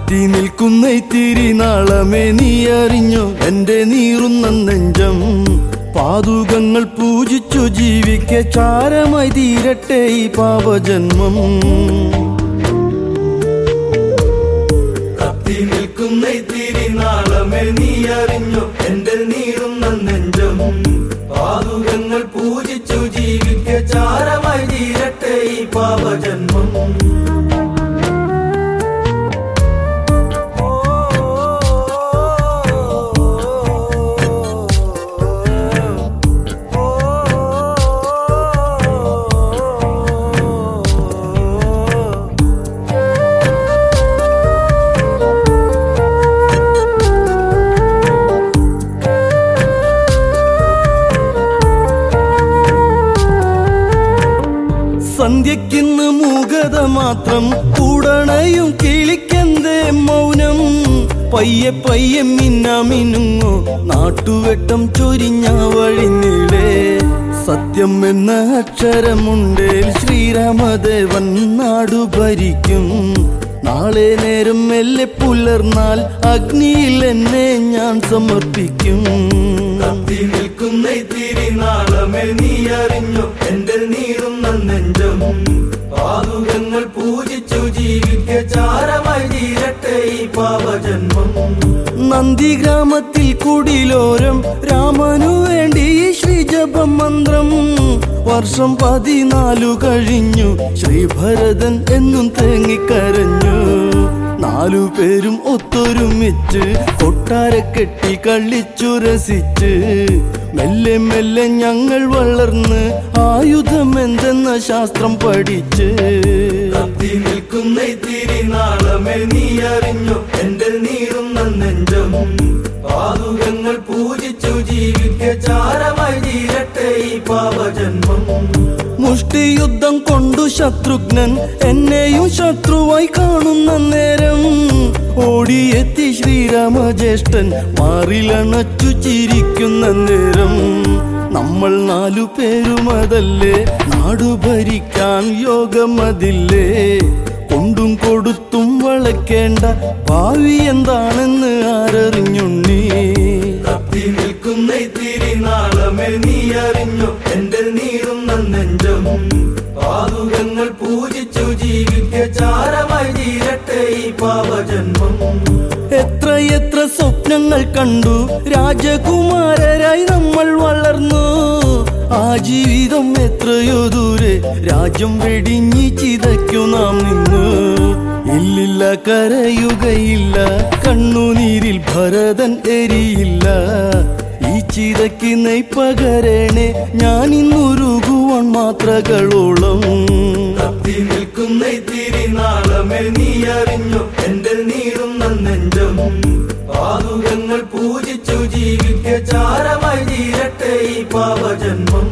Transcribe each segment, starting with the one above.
കത്തി നിൽക്കുന്ന ഇത്തിരി നാളമേ നീ അറിഞ്ഞോ എന്റെ നീറുന്ന നെഞ്ചം പാതുകങ്ങൾ പൂജിച്ചു ജീവിക്ക ചാരമായി തീരട്ടെ ഈ പാപജന്മം കത്തി നിൽക്കുന്ന ഇത്തിരി നാളമേ നീ അറിഞ്ഞോ എന്റെ നീറുന്ന നെഞ്ചം പാതുകങ്ങൾ പൂജിച്ചു ജീവിക്ക ചാരമായി തീരട്ടെ ഈ പാപജന്മം സന്ധ്യക്കിന്ന് മൂകത മാത്രം കൂടണയും കിളിക്കെന്തേ മൗനം പയ്യെ പയ്യെ മിന്ന മിനുങ്ങോ നാട്ടുവെട്ടം ചൊരിഞ്ഞ വഴിനീളേ സത്യം എന്ന അക്ഷരമുണ്ടേൽ ശ്രീരാമദേവൻ നാടു ഭരിക്കും നാളെ നേരം മെല്ലെ പുലർന്നാൽ അഗ്നിയിൽ എന്നെ ഞാൻ സമർപ്പിക്കും കത്തി നിൽക്കുന്ന ഇത്തിരി നാളമേ നീ അറിഞ്ഞു എന്റെ നീറുന്ന നെഞ്ചം പാതുകങ്ങൾ പൂജിച്ചു ജീവിക്ക ചാരമായി തീരട്ടെ ഈ പാപജന്മം നന്ദി ഗ്രാമത്തിൽ കുടിലോരം രാമനു വേണ്ടി ഈ ശ്രീജപം മന്ത്രം വർഷം പതിനാലു കഴിഞ്ഞു ശ്രീഭരതൻ എന്നും തേങ്ങിക്കരഞ്ഞു നാലു പേരും ഒത്തൊരുമിച്ച് കൊട്ടാര കെട്ടി കളിച്ചു രസിച്ച് മെല്ലെ മെല്ലെ ഞങ്ങൾ വളർന്ന് ആയുധം എന്തെന്ന ശാസ്ത്രം പഠിച്ച് കത്തി നിൽക്കുന്ന ഇത്തിരി നാളമേ നീ അറിഞ്ഞു എന്റെ നീറുന്ന നെഞ്ചം പാതുകങ്ങൾ പൂജിച്ചു ജീവിക്ക ചാരമായി തീരട്ടെ ഈ പാപജന്മം മുഷ്ടിയുദ്ധം കൊണ്ടു ശത്രുഘ്നൻ എന്നെയും ശത്രുവായി കാണുന്ന നേരം ഓടിയെത്തി ശ്രീരാമജ്യേഷ്ഠൻ മാറിലണച്ചു ചിരിക്കുന്ന നേരം നമ്മൾ നാലു പേരുമതല്ലേ നാടു ഭരിക്കാൻ യോഗമതില്ലേ കൊണ്ടും കൊടുത്തും വളയ്ക്കേണ്ട ഭാവി എന്താണെന്ന് ആരറിഞ്ഞുണ്ണി കത്തി നിൽക്കുന്ന ഇത്തിരി നാളമേ നീ അറിഞ്ഞു എന്റെ നീറുന്ന നെഞ്ചം പാതുകങ്ങൾ പൂജിച്ചു ജീവിക്ക ചാരമായി തീരട്ടെ ഈ പാപജന്മം എത്ര എത്ര സ്വപ്നങ്ങൾ കണ്ടു രാജകുമാരരായി നമ്മൾ വളർന്നു ആ ജീവിതം എത്രയോ ദൂരെ രാജ്യം വെടിഞ്ഞി ചിതയ്ക്കു നാം നിന്നു ഇല്ലില്ല കരയുകയില്ല കണ്ണുനീരിൽ ഭരതൻ എരിയില്ല ഈ ചിതയ്ക്ക് നെയ്പകരണേ ഞാൻ ഇന്നുരുകുവാൻ മാത്രകളോളം കത്തി നിൽക്കുന്ന ഇത്തിരി നാളമേ നീ അറിഞ്ഞു എന്റെ നീറുന്ന നെഞ്ചം പാതുകങ്ങൾ പൂജിച്ചു ജീവിക്ക ചാരമായി തീരട്ടെ ഈ പാപജന്മം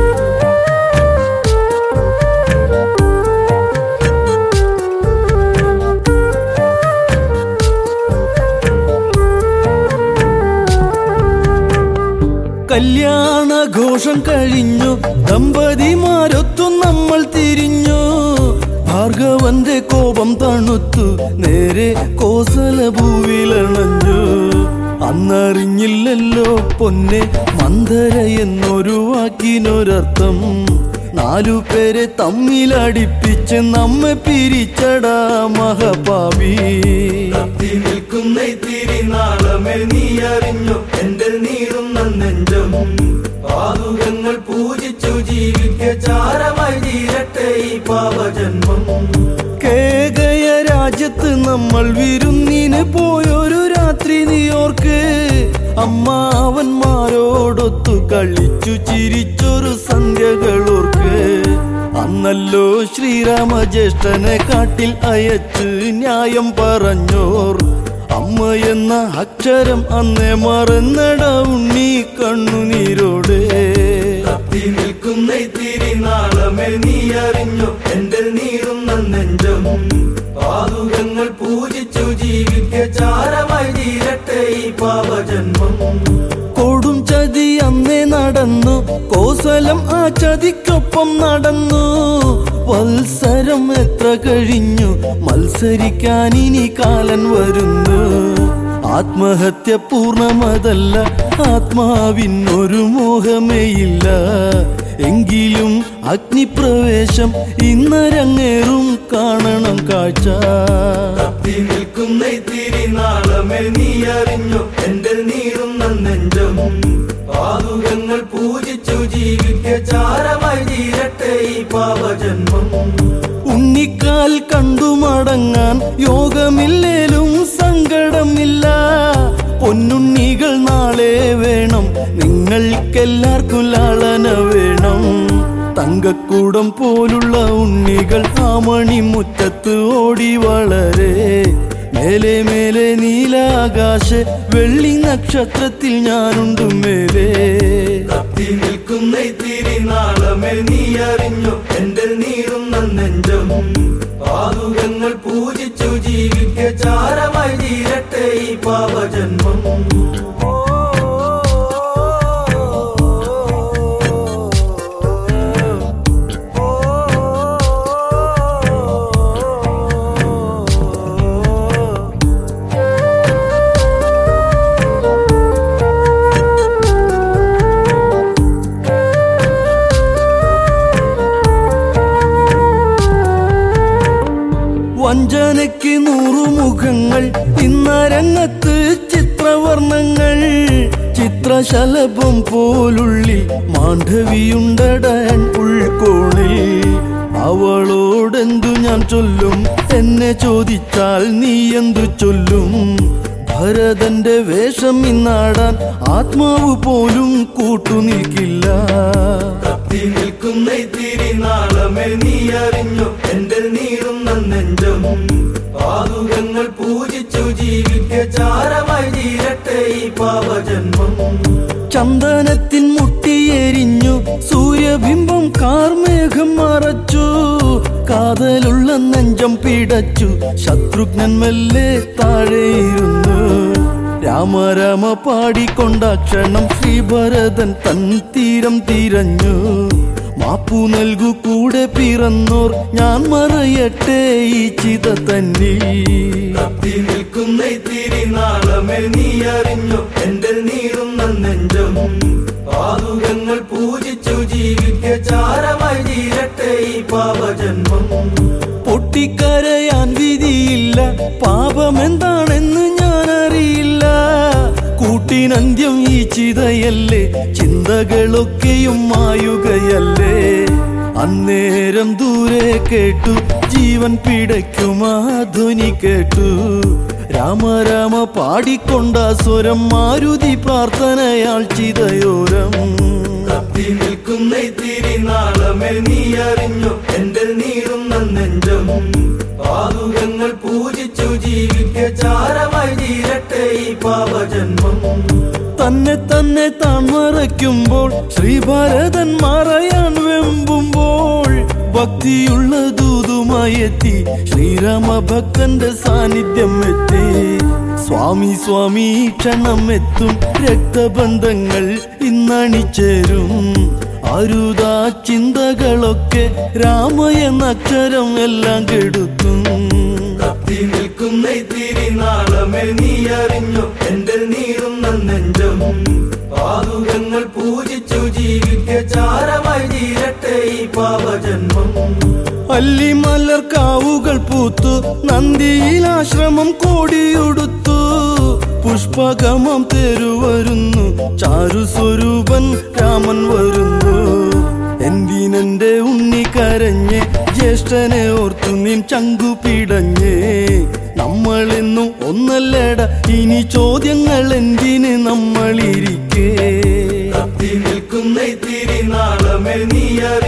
കല്യാണഘോഷം കഴിഞ്ഞു ദമ്പതിമാരൊത്തു നമ്മൾ തിരിഞ്ഞു ഭാർഗവന്റെ കോപം തണുത്തു നേരെ കോസല ഭൂവിലണഞ്ഞു അന്നറിഞ്ഞില്ലല്ലോ പൊന്നെ മന്ദര എന്നൊരു വാക്കിനൊരർത്ഥം നാലു പേരെ തമ്മിലടിപ്പിച്ച് നമ്മെ പിരിച്ചടാ മഹപാപി നിൽക്കുന്ന ഇത്തിരി നാളമേ നീ അറിഞ്ഞു എന്റെ നീറുന്ന നെഞ്ചം പാതുകങ്ങൾ പൂജിച്ചു ജീവിക്ക ചാരമായി തീരട്ടെ ഈ പാപജന്മം കേകയ രാജ്യത്ത് നമ്മൾ വിരുന്നിന് പോയൊരു രാത്രി നീയോർക്ക് അമ്മാവന്മാരോടൊത്തു കളിച്ചു ചിരിച്ചൊരു സന്ധ്യകളോർക്ക് അന്നല്ലോ ശ്രീരാമജ്യേഷ്ഠനെ കാട്ടിൽ അയച്ച് ന്യായം പറഞ്ഞോർ അമ്മ എന്ന അക്ഷരം അന്നേ മറന്നട ഉണ്ണി കണ്ണുനീരോടെ കത്തി നിൽക്കുന്ന ഇത്തിരി നാളമേ നീ അറിഞ്ഞു എന്റെ നീറുന്ന നെഞ്ചം പാതുകങ്ങൾ പൂജിച്ചു ജീവിക്ക ചാരമായി തീരട്ടെ ഈ പാപജന്മം കൊടും ചതി അന്നേ നടന്നു കോസലം ആ ചതിക്കൊപ്പം നടന്നു വത്സരം എത്ര കഴിഞ്ഞു മത്സരിക്കാൻ ഇനി കാലൻ വരുന്നു ആത്മഹത്യ പൂർണ്ണമതല്ല ആത്മാവിനൊരു മോഹമേയില്ല എങ്കിലും അഗ്നിപ്രവേശം ഇന്നരങ്ങേറും കാണണം കാഴ്ച കത്തി നിൽക്കുന്ന തിരി നാളമേ നീ അറിഞ്ഞു എന്റെ നീറുന്ന നെഞ്ചം പാതുകങ്ങൾ പൂജിച്ചു ജീവിക്ക ചാരമായി തീരട്ടെ ഈ പാവജന്മം ഉണ്ണിക്കാൽ കണ്ടു മടങ്ങാൻ യോഗമില്ലേലും സങ്കടമില്ല പൊന്നുണ്ണികൾ നാളെ വേണം നിങ്ങൾക്കെല്ലാവർക്കും ലാളന വേണം തങ്കക്കൂടം പോലുള്ള ഉണ്ണികൾ ആ മണിമുറ്റത്ത് ഓടി വളരെ മേലെ മേലെ നീലാകാശ വെള്ളി നക്ഷത്രത്തിൽ ഞാനുണ്ട് മേലേ കത്തി നിൽക്കുന്ന തിരി നാളമേ നീ അറിഞ്ഞു എന്റെ നീറുന്ന നെഞ്ചം പാതുകങ്ങൾ പൂജിച്ചു ജീവിക്ക ചാരമായി തീരട്ടെ ഈ പാവജന്മം വഞ്ചനയ്ക്ക് നൂറുമുഖങ്ങൾ ഇന്നരങ്ങത്ത് ചിത്രവർണ്ണങ്ങൾ ചിത്രശലഭം പോലുള്ളിൽ മാണ്ഡവിയുണ്ടടൻ ഉൾക്കോണിൽ അവളോടെന്തു ഞാൻ ചൊല്ലും എന്നെ ചോദിച്ചാൽ നീ എന്തു ചൊല്ലും ഭരതന്റെ വേഷം ഇന്നാടാൻ ആത്മാവ് പോലും കൂട്ടുനിൽക്കില്ല കത്തി നിൽക്കുന്ന തിരി നാളമേ നീ അറിഞ്ഞു എന്റെ നീറുന്ന നെഞ്ചം പാതുകങ്ങൾ പൂജിച്ചു ജീവിക്ക ചാരമായി തീരട്ടെ ഈ പാവജന്മം ചന്ദനത്തിൻ മുട്ടിയെരിഞ്ഞു സൂര്യബിംബം കാർമേഘം മറച്ചു കാതലുള്ള നെഞ്ചം പിടച്ചു ശത്രുഘ്നൻ മെല്ലെ താഴെയിരുന്നു രാമ രാമ പാടിക്കൊണ്ടാക്ഷണം ശ്രീഭരതൻ തൻ തീരം തിരഞ്ഞു മാപ്പു നൽകു കൂടെ പിറന്നോർ ഞാൻ മറയട്ടെ ഈ ചിത തന്നിൽ കത്തി നിൽക്കുന്ന തിരി നാളമേ നീ അറിഞ്ഞു എന്റെ നീറുന്ന നെഞ്ചം പാതുകങ്ങൾ പൂജിച്ചു ജീവിക്ക ചാരമായി തീരട്ടെ ഈ പാവജന്മം പൊട്ടിക്കരയാൻ വിധിയില്ല പാപമെന്താണെന്ന് ഞാൻ അറിയില്ല കൂട്ടിനന്ത്യം ഈ ചിതയല്ലേ ചിന്തകളൊക്കെയും മായുകയല്ലേ അന്നേരം ദൂരെ കേട്ടു ജീവൻ പിടയ്ക്കുമാ ധ്വനി കേട്ടു രാമ രാമ പാടിക്കൊണ്ട സ്വരം മാരുതി പ്രാർത്ഥനയാൾ ചിതയോരം കത്തി നിൽക്കുന്ന തിരി നാളമേ നീ അറിഞ്ഞു എന്റെ നീറുന്ന നെഞ്ചം പാതുകങ്ങൾ പൂജിച്ചു ജീവിക്ക ചാരമായി തീരട്ടെ ഈ പാവജന്മം തന്നെ തന്നെ താൻ മറയ്ക്കുമ്പോൾ ശ്രീഭാരതൻ മറയാൻ വെമ്പുമ്പോൾ ഭക്തിയുള്ള ദൂതുമായി എത്തി ശ്രീരാമ ഭക്തന്റെ സാന്നിധ്യം എത്തി സ്വാമി സ്വാമി ഈ ക്ഷണം എത്തും രക്തബന്ധങ്ങൾ ഇന്നണിച്ചേരും അരുതാ ചിന്തകളൊക്കെ രാമ എന്ന അക്ഷരം എല്ലാം കെടുത്തും കത്തി നിൽക്കുന്ന തിരി നാളമേ നീ അറിഞ്ഞു എന്റെ നീറുന്ന നെഞ്ചം പാതുകങ്ങൾ പൂജിച്ചു ജീവിക്ക ചാരമായി തീരട്ടെ ഈ പാവജന്മം അല്ലിമലർ കാവുകൾ പൂത്തു നന്ദിയിൽ ആശ്രമം കോടിയുടുത്തു പുഷ്പകമം തെരുവരുന്നു ചാരു സ്വരൂപൻ രാമൻ വരുന്നു എന്തിനെന്റെ ഉണ്ണി കരഞ്ഞ് ജ്യേഷ്ഠനെ ഓർത്തു നീ ചങ്കു പിടഞ്ഞേ നമ്മളെന്നും ഒന്നല്ലട ഇനി ചോദ്യങ്ങൾ എന്തിന് നമ്മളിരിക്കേ കത്തി നിൽക്കുന്ന തിരി നാളമേ നീ അറിഞ്ഞു